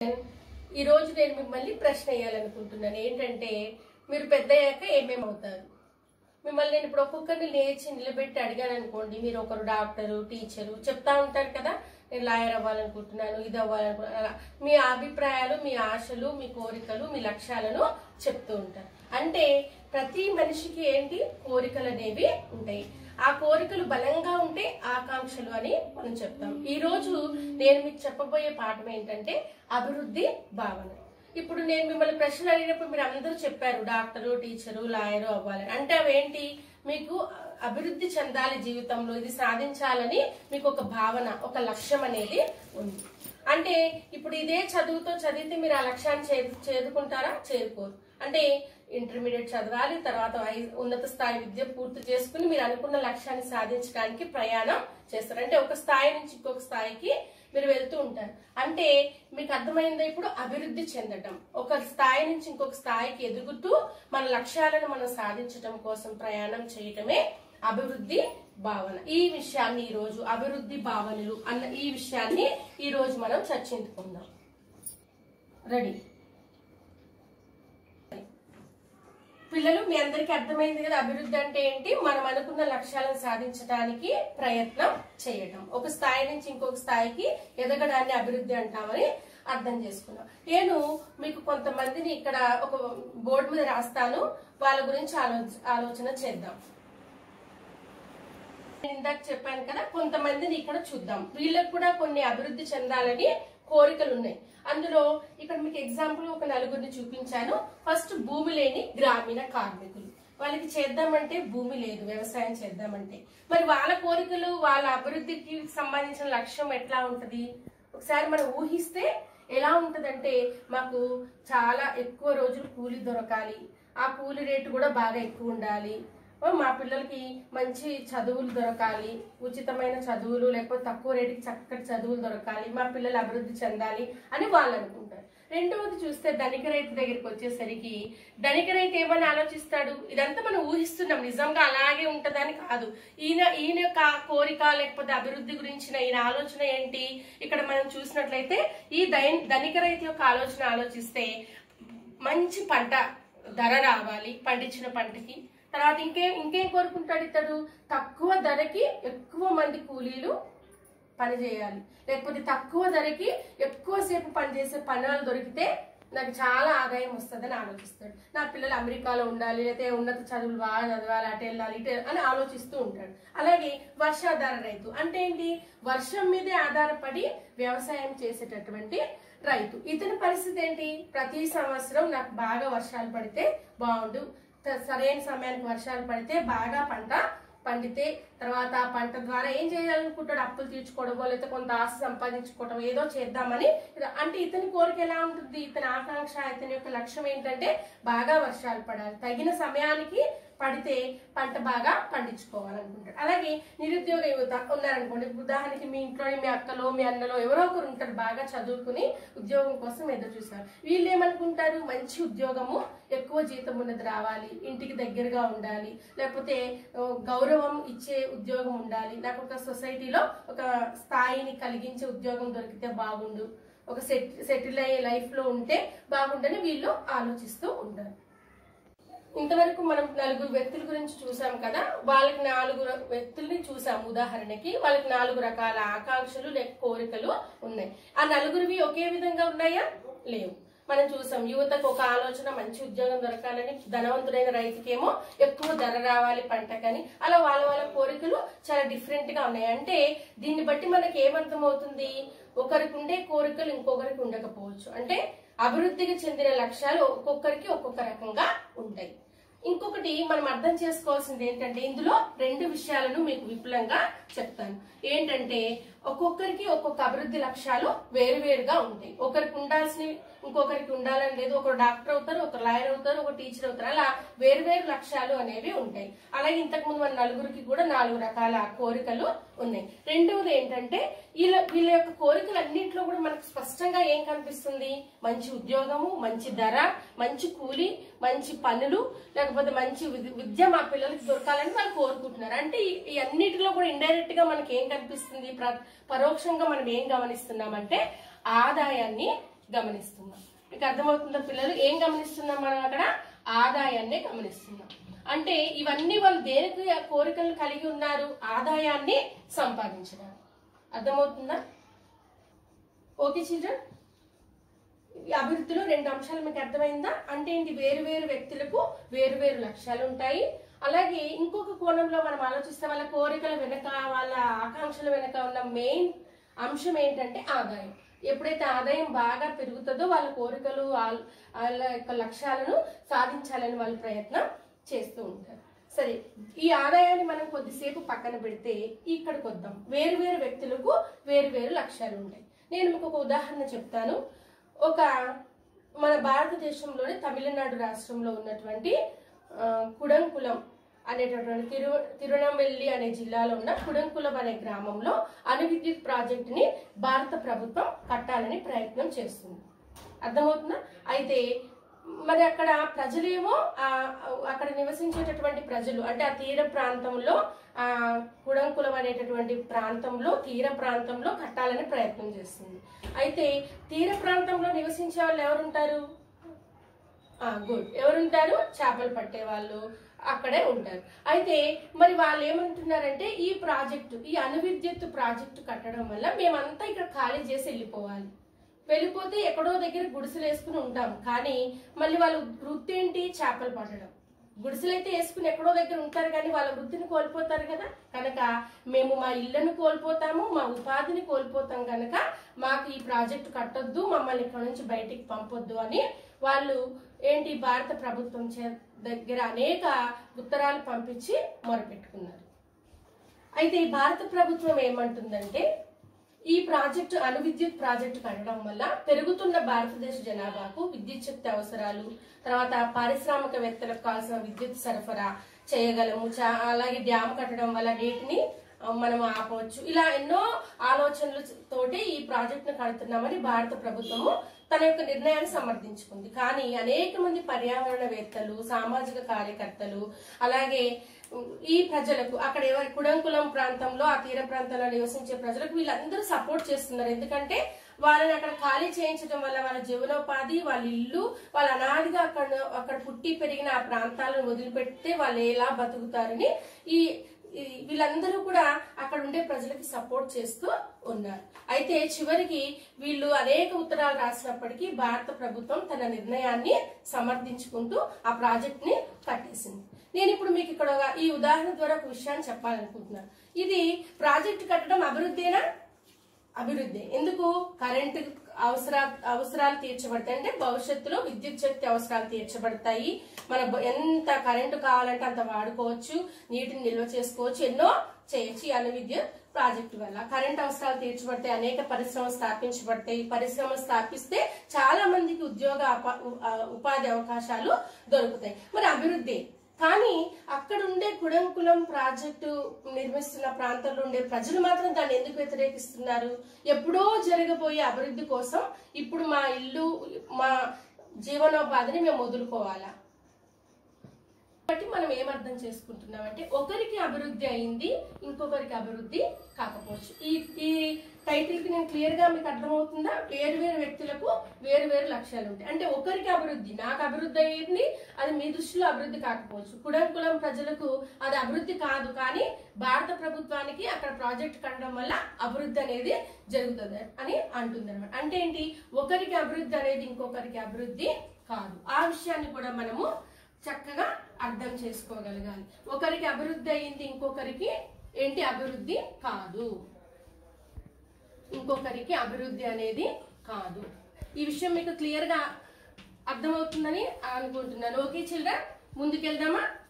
ఈ రోజు నేను మిమ్మల్ని ప్రశ్న వేయాలనుకుంటున్నాను ఏంటంటే మీరు పెద్ద అయ్యాక ఏమేమి అవుతారు మిమ్మల్ని నేను ఇప్పుడు ఒక్కొక్కరిని లేచి నిలబెట్టి అడిగాను అనుకోండి మీరు ఒకరు డాక్టరు టీచరు చెప్తా ఉంటారు కదా నేను లాయర్ అవ్వాలనుకుంటున్నాను ఇది అవ్వాలనుకుంటున్నాను అలా. మీ అభిప్రాయాలు మీ ఆశలు మీ కోరికలు మీ లక్ష్యాలను చెప్తూ ఉంటారు అంటే ప్రతి మనిషికి ఏంటి కోరికలు అనేవి ఉంటాయి ఆ కోరికలు బలంగా ఉంటే ఆకాంక్షలు అని మనం చెప్తాం ఈ రోజు నేను మీకు చెప్పబోయే పాఠం ఏంటంటే అభివృద్ధి భావన ఇప్పుడు నేను మిమ్మల్ని ప్రశ్నలు అడిగినప్పుడు మీరు అందరూ చెప్పారు డాక్టరు టీచరు లాయరు అవ్వాలని అంటే అవేంటి మీకు అభివృద్ధి చెందాలి జీవితంలో ఇది సాధించాలని మీకు ఒక భావన ఒక లక్ష్యం అనేది ఉంది అంటే ఇప్పుడు ఇదే చదువుతో చదివితే మీరు ఆ లక్ష్యాన్ని చేరు చేరుకుంటారా చేరుకోరు అంటే ఇంటర్మీడియట్ చదవాలి తర్వాత ఐ- ఉన్నత స్థాయి విద్య పూర్తి చేసుకుని మీరు అనుకున్న లక్ష్యాన్ని సాధించడానికి ప్రయాణం చేస్తారు అంటే ఒక స్థాయి నుంచి ఇంకొక స్థాయికి మీరు వెళ్తూ ఉంటారు అంటే మీకు అర్థమైందా ఇప్పుడు అభివృద్ధి చెందటం ఒక స్థాయి నుంచి ఇంకొక స్థాయికి ఎదుగుతూ మన లక్ష్యాలను మనం సాధించటం కోసం ప్రయాణం చేయటమే అభివృద్ధి భావన ఈ విషయాన్ని ఈ రోజు అభివృద్ధి భావనలు అన్న ఈ విషయాన్ని ఈ రోజు మనం చర్చించుకుందాం రెడీ పిల్లలు మీ అందరికీ అర్థమైంది కదా అభివృద్ధి అంటే ఏంటి మనం అనుకున్న లక్ష్యాలను సాధించడానికి ప్రయత్నం చేయటం ఒక స్థాయి నుంచి ఇంకొక స్థాయికి ఎదగడాన్ని అభివృద్ధి అంటామని అర్థం చేసుకున్నాం నేను మీకు కొంతమందిని ఇక్కడ ఒక బోర్డు మీద రాస్తాను వాళ్ళ గురించి ఆలోచ ఆలోచన చేద్దాం నేను ఇందాక చెప్పాను కదా కొంతమందిని ఇక్కడ చూద్దాం వీళ్ళకి కూడా కొన్ని అభివృద్ధి చెందాలని కోరికలు ఉన్నాయి అందులో ఇక్కడ మీకు ఎగ్జాంపుల్ ఒక నలుగురిని చూపించాను ఫస్ట్ భూమి లేని గ్రామీణ కార్మికులు వాళ్ళకి చేద్దామంటే భూమి లేదు వ్యవసాయం చేద్దామంటే మరి వాళ్ళ కోరికలు వాళ్ళ అభివృద్ధికి సంబంధించిన లక్ష్యం ఎట్లా ఉంటది ఒకసారి మనం ఊహిస్తే ఎలా ఉంటదంటే మాకు చాలా ఎక్కువ రోజులు కూలి దొరకాలి ఆ కూలి రేటు కూడా బాగా ఎక్కువ ఉండాలి ఓ, మా పిల్లలకి మంచి చదువులు దొరకాలి ఉచితమైన చదువులు లేకపోతే తక్కువ రేటుకి చక్కటి చదువులు దొరకాలి మా పిల్లలు అభివృద్ధి చెందాలి అని వాళ్ళు అనుకుంటారు రెండవది చూస్తే ధనిక రైతు దగ్గరికి వచ్చేసరికి ధనిక రైతు ఏమని ఆలోచిస్తాడు ఇదంతా మనం ఊహిస్తున్నాం నిజంగా అలాగే ఉంటదని కాదు ఈయన ఈయన యొక్క కోరిక లేకపోతే అభివృద్ధి గురించిన ఈయన ఆలోచన ఏంటి ఇక్కడ మనం చూసినట్లయితే ఈ దై- ధనిక రైతు యొక్క ఆలోచన ఆలోచిస్తే మంచి పంట ధర రావాలి పండించిన పంటకి తర్వాత ఇంకేం ఇంకేం కోరుకుంటాడు ఇతడు తక్కువ ధరకి ఎక్కువ మంది కూలీలు పని చేయాలి లేకపోతే తక్కువ ధరకి ఎక్కువసేపు పనిచేసే పనులు దొరికితే నాకు చాలా ఆదాయం వస్తుందని ఆలోచిస్తాడు నా పిల్లలు అమెరికాలో ఉండాలి లేకపోతే ఉన్నత చదువులు బాగా చదవాలి అటు వెళ్ళాలి ఇటు వెళ్ళాలి అని ఆలోచిస్తూ ఉంటాడు అలాగే వర్షాధార రైతు అంటే ఏంటి వర్షం మీదే ఆధారపడి వ్యవసాయం చేసేటటువంటి రైతు ఇతని పరిస్థితి ఏంటి ప్రతి సంవత్సరం నాకు బాగా వర్షాలు పడితే బాగుండు త- సరైన సమయానికి వర్షాలు పడితే బాగా పంట పండితే తర్వాత ఆ పంట ద్వారా ఏం చేయాలనుకుంటాడు అప్పులు తీర్చుకోవడమో లేకపోతే కొంత ఆశ సంపాదించుకోవడం ఏదో చేద్దామని ఇది- అంటే ఇతని కోరిక ఎలా ఉంటుంది ఇతని ఆకాంక్ష ఇతని యొక్క లక్ష్యం ఏంటంటే బాగా వర్షాలు పడాలి తగిన సమయానికి పడితే పంట బాగా పండించుకోవాలనుకుంటాడు అలాగే నిరుద్యోగ యువత ఉన్నారనుకోండి ఇప్పుడు ఉదాహరణకి మీ ఇంట్లో మీ అక్కలో మీ అన్నలో ఎవరో ఒకరు ఉంటారు బాగా చదువుకుని ఉద్యోగం కోసం ఎదురు చూస్తారు వీళ్ళు ఏమనుకుంటారు మంచి ఉద్యోగము ఎక్కువ జీతం ఉన్నది రావాలి ఇంటికి దగ్గరగా ఉండాలి లేకపోతే ఆ, గౌరవం ఇచ్చే ఉద్యోగం ఉండాలి నాకు ఒక సొసైటీలో ఒక స్థాయిని కలిగించే ఉద్యోగం దొరికితే బాగుండు ఒక సెట్ సెటిల్ అయ్యే లైఫ్ లో ఉంటే బాగుండని వీళ్ళు ఆలోచిస్తూ ఉంటారు ఇంతవరకు మనం నలుగురు వ్యక్తుల గురించి చూసాం కదా వాళ్ళకి నాలుగు ర- వ్యక్తుల్ని చూసాం ఉదాహరణకి వాళ్ళకి నాలుగు రకాల ఆకాంక్షలు లేక కోరికలు ఉన్నాయి ఆ నలుగురివి ఒకే విధంగా ఉన్నాయా లేవు మనం చూసాం యువతకు ఒక ఆలోచన మంచి ఉద్యోగం దొరకాలని ధనవంతుడైన రైతుకేమో ఎక్కువ ధర రావాలి పంటకని అలా వాళ్ళ వాళ్ళ కోరికలు చాలా డిఫరెంట్ గా ఉన్నాయి అంటే దీన్ని బట్టి మనకి ఏమర్థం అవుతుంది ఒకరికి ఉండే కోరికలు ఇంకొకరికి ఉండకపోవచ్చు అంటే అభివృద్ధికి చెందిన లక్ష్యాలు ఒక్కొక్కరికి ఒక్కొక్క రకంగా ఉంటాయి ఇంకొకటి మనం అర్థం చేసుకోవాల్సింది ఏంటంటే ఇందులో రెండు విషయాలను మీకు విపులంగా చెప్తాను ఏంటంటే ఒక్కొక్కరికి ఒక్కొక్క అభివృద్ధి లక్ష్యాలు వేరువేరుగా ఉంటాయి ఒకరికి ఉండాల్సినవి ఇంకొకరికి ఉండాలని లేదు ఒకరు డాక్టర్ అవుతారు ఒకరు లాయర్ అవుతారు ఒక టీచర్ అవుతారు అలా వేరువేరు లక్ష్యాలు అనేవి ఉంటాయి అలాగే ఇంతకు ముందు మన నలుగురికి కూడా నాలుగు రకాల కోరికలు ఉన్నాయి రెండవది ఏంటంటే వీళ్ళ వీళ్ళ యొక్క కోరికలు అన్నింటిలో కూడా మనకు స్పష్టంగా ఏం కనిపిస్తుంది మంచి ఉద్యోగము మంచి ధర మంచి కూలి మంచి పనులు లేకపోతే మంచి విద్- విద్య మా పిల్లలకి దొరకాలని వాళ్ళు కోరుకుంటున్నారు అంటే ఈ- ఈ అన్నిటిలో కూడా ఇండైరెక్ట్ గా మనకి ఏం కనిపిస్తుంది ప్ర- పరోక్షంగా మనం ఏం గమనిస్తున్నామంటే ఆదాయాన్ని గమనిస్తున్నాం మీకు అర్థమవుతుందా పిల్లలు ఏం గమనిస్తున్నాం మనం అక్కడ ఆదాయాన్ని గమనిస్తున్నాం అంటే ఇవన్నీ వాళ్ళు దేనికి కోరికలు కలిగి ఉన్నారు ఆదాయాన్ని సంపాదించడానికి అర్థమవుతుందా ఓకే చిల్డ్రన్ ఈ అభివృద్ధిలో రెండు అంశాలు మీకు అర్థమైందా అంటే ఏంటి వేరు వేరు వ్యక్తులకు వేరు వేరు లక్ష్యాలు ఉంటాయి అలాగే ఇంకొక కోణంలో మనం ఆలోచిస్తే వాళ్ళ కోరికల వెనక వాళ్ళ ఆకాంక్షల వెనక ఉన్న మెయిన్ అంశం ఏంటంటే ఆదాయం ఎప్పుడైతే ఆదాయం బాగా పెరుగుతుందో వాళ్ళ కోరికలు వాళ్ళ వాళ్ళ యొక్క లక్ష్యాలను సాధించాలని వాళ్ళు ప్రయత్నం చేస్తూ ఉంటారు సరే ఈ ఆదాయాన్ని మనం కొద్దిసేపు పక్కన పెడితే ఇక్కడికి వద్దాం వేరు వేరు వ్యక్తులకు వేరు వేరు లక్ష్యాలు ఉంటాయి నేను మీకు ఒక ఉదాహరణ చెప్తాను ఒక మన భారతదేశంలోని తమిళనాడు రాష్ట్రంలో ఉన్నటువంటి ఆ, కుడంకులం అనేటటువంటి తిరు తిరువనవెల్లి అనే జిల్లాలో ఉన్న కుడంకులం అనే గ్రామంలో అణు విద్యుత్ ప్రాజెక్టుని భారత ప్రభుత్వం కట్టాలని ప్రయత్నం చేస్తుంది అర్థమవుతుందా అయితే మరి అక్కడ ప్రజలేమో ఆ అక్కడ నివసించేటటువంటి ప్రజలు అంటే ఆ తీర ప్రాంతంలో ఆ కుడంకులం అనేటటువంటి ప్రాంతంలో తీర ప్రాంతంలో కట్టాలని ప్రయత్నం చేస్తుంది అయితే తీర ప్రాంతంలో నివసించే వాళ్ళు ఎవరుంటారు గుడ్ ఎవరుంటారు చేపలు పట్టే వాళ్ళు అక్కడే ఉంటారు అయితే మరి వాళ్ళు ఏమంటున్నారంటే ఈ ప్రాజెక్టు ఈ అణు విద్యుత్ ప్రాజెక్టు కట్టడం వల్ల మేమంతా ఇక్కడ ఖాళీ చేసి వెళ్ళిపోవాలి వెళ్ళిపోతే ఎక్కడో దగ్గర గుడిసెలు వేసుకుని ఉంటాం కానీ మళ్ళీ వాళ్ళ వృత్తి ఏంటి చేపలు పట్టడం గుడిసెలు అయితే వేసుకుని ఎక్కడో దగ్గర ఉంటారు కానీ వాళ్ళ వృత్తిని కోల్పోతారు కదా కనుక మేము మా ఇళ్లను కోల్పోతాము మా ఉపాధిని కోల్పోతాం కనుక మాకు ఈ ప్రాజెక్టు కట్టొద్దు మమ్మల్ని ఇక్కడ నుంచి బయటికి పంపొద్దు అని వాళ్ళు ఏంటి భారత ప్రభుత్వం చే- దగ్గర అనేక ఉత్తరాలు పంపించి మొరపెట్టుకున్నారు అయితే ఈ భారత ప్రభుత్వం ఏమంటుందంటే ఈ ప్రాజెక్టు అణు విద్యుత్ ప్రాజెక్టు కట్టడం వల్ల పెరుగుతున్న భారతదేశ జనాభాకు విద్యుత్ శక్తి అవసరాలు తర్వాత పారిశ్రామికవేత్తలకు కావాల్సిన విద్యుత్ సరఫరా చేయగలము చా- అలాగే డ్యామ్ కట్టడం వల్ల నీటిని ఆ, మనం ఆపవచ్చు ఇలా ఎన్నో ఆలోచనల తోటి ఈ ప్రాజెక్టును కడుతున్నామని భారత ప్రభుత్వము తన యొక్క నిర్ణయాన్ని సమర్థించుకుంది కానీ అనేక మంది పర్యావరణవేత్తలు సామాజిక కార్యకర్తలు అలాగే ఈ ప్రజలకు అక్కడ ఎవరి కుడంకులం ప్రాంతంలో ఆ తీర ప్రాంతంలో నివసించే ప్రజలకు వీళ్ళందరూ సపోర్ట్ చేస్తున్నారు ఎందుకంటే వాళ్ళని అక్కడ ఖాళీ చేయించడం వల్ల వాళ్ళ జీవనోపాధి వాళ్ళ ఇల్లు వాళ్ళ అనాదిగా అక్కడ అక్కడ పుట్టి పెరిగిన ఆ ప్రాంతాలను వదిలిపెడితే వాళ్ళు ఎలా బతుకుతారని ఈ ఈ వీళ్ళందరూ కూడా అక్కడ ఉండే ప్రజలకి సపోర్ట్ చేస్తూ ఉన్నారు అయితే చివరికి వీళ్ళు అనేక ఉత్తరాలు రాసినప్పటికీ భారత ప్రభుత్వం తన నిర్ణయాన్ని సమర్థించుకుంటూ ఆ ప్రాజెక్ట్ ని కట్టేసింది నేను ఇప్పుడు మీకు ఇక్కడ ఒక- ఈ ఉదాహరణ ద్వారా ఒక విషయాన్ని చెప్పాలనుకుంటున్నాను ఇది ప్రాజెక్ట్ కట్టడం అభివృద్ధేనా అభివృద్ధి ఎందుకు కరెంటు అవసరా అవసరాలు తీర్చబడతాయి అంటే భవిష్యత్తులో విద్యుత్ శక్తి అవసరాలు తీర్చబడతాయి మన బ- ఎంత కరెంటు కావాలంటే అంత వాడుకోవచ్చు నీటిని నిల్వ చేసుకోవచ్చు ఎన్నో చేయొచ్చు ఈ అణు విద్యుత్ ప్రాజెక్టు వల్ల కరెంట్ అవసరాలు తీర్చబడతాయి అనేక పరిశ్రమలు స్థాపించబడతాయి పరిశ్రమలు స్థాపిస్తే చాలా మందికి ఉద్యోగ అప- ఉ- ఆ, ఉపాధి అవకాశాలు దొరుకుతాయి మరి అభివృద్ధి కానీ అక్కడ ఉండే కుడంకులం ప్రాజెక్టు నిర్మిస్తున్న ప్రాంతంలో ఉండే ప్రజలు మాత్రం దాన్ని ఎందుకు వ్యతిరేకిస్తున్నారు ఎప్పుడో జరగబోయే అభివృద్ధి కోసం ఇప్పుడు మా ఇల్లు మా జీవనోపాధిని మేము వదులుకోవాలా కాబట్టి మనం ఏమర్థం చేసుకుంటున్నాం అంటే ఒకరికి అభివృద్ధి అయింది ఇంకొకరికి అభివృద్ధి కాకపోవచ్చు ఈ ఈ టైటిల్ కి నేను క్లియర్ గా మీకు అర్థమవుతుందా వేరు వేరు వ్యక్తులకు వేరు వేరు లక్ష్యాలు ఉంటాయి అంటే ఒకరికి అభివృద్ధి నాకు అభివృద్ధి అయ్యింది అది మీ దృష్టిలో అభివృద్ధి కాకపోవచ్చు కులం కులం ప్రజలకు అది అభివృద్ధి కాదు కానీ భారత ప్రభుత్వానికి అక్కడ ప్రాజెక్ట్ కట్టడం వల్ల అభివృద్ధి అనేది జరుగుతుంది అని అంటుంది అనమాట అంటే ఏంటి ఒకరికి అభివృద్ధి అనేది ఇంకొకరికి అభివృద్ధి కాదు ఆ విషయాన్ని కూడా మనము చక్కగా అర్థం చేసుకోగలగాలి ఒకరికి అభివృద్ధి అయింది ఇంకొకరికి ఏంటి అభివృద్ధి కాదు ఇంకొకరికి అభివృద్ధి అనేది కాదు ఈ విషయం మీకు క్లియర్ గా అర్థమవుతుందని అనుకుంటున్నాను ఓకే చిల్డ్రన్ ముందుకెళ్దామా